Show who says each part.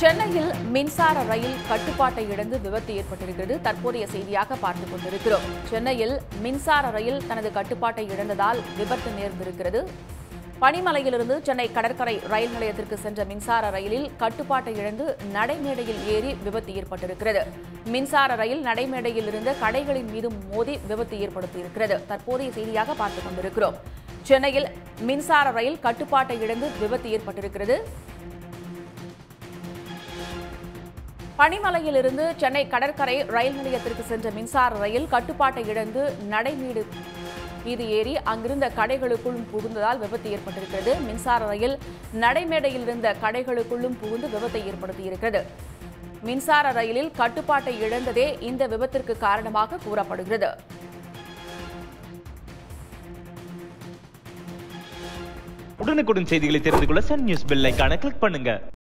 Speaker 1: சென்னையில் மின்சார ரயில் கட்டுப்பாட்டை இழந்து விபத்து ஏற்பட்டிருக்கிறது தற்போதைய செய்தியாக பார்த்துக் கொண்டிருக்கிறோம் சென்னையில் மின்சார ரயில் தனது கட்டுப்பாட்டை இழந்ததால் விபத்து நேர்ந்திருக்கிறது பனிமலையிலிருந்து சென்னை கடற்கரை ரயில் நிலையத்திற்கு சென்ற மின்சார ரயிலில் கட்டுப்பாட்டை இழந்து நடைமேடையில் ஏறி விபத்து ஏற்பட்டிருக்கிறது மின்சார ரயில் நடைமேடையில் இருந்த கடைகளின் மீது மோதி விபத்து ஏற்படுத்தியிருக்கிறது தற்போதைய செய்தியாக பார்த்துக் கொண்டிருக்கிறோம் சென்னையில் மின்சார ரயில் கட்டுப்பாட்டை இழந்து விபத்து ஏற்பட்டிருக்கிறது பனிமலையிலிருந்து சென்னை கடற்கரை ரயில் நிலையத்திற்கு சென்ற மின்சார ரயில் கட்டுப்பாட்டை இழந்து நடைமீடு மீது ஏறி அங்கிருந்த கடைகளுக்குள்ளும் புகுந்ததால் விபத்து ஏற்பட்டிருக்கிறது மின்சார ரயில் நடைமேடையில் இருந்த கடைகளுக்குள்ளும் புகுந்து விபத்தை ஏற்படுத்தியிருக்கிறது மின்சார ரயிலில் கட்டுப்பாட்டை இழந்ததே இந்த விபத்திற்கு காரணமாக கூறப்படுகிறது
Speaker 2: உடனுக்குடன் செய்திகளை தெரிந்து கொள்ள சன் நியூஸ் பெல் ஐகானை கிளிக் பண்ணுங்க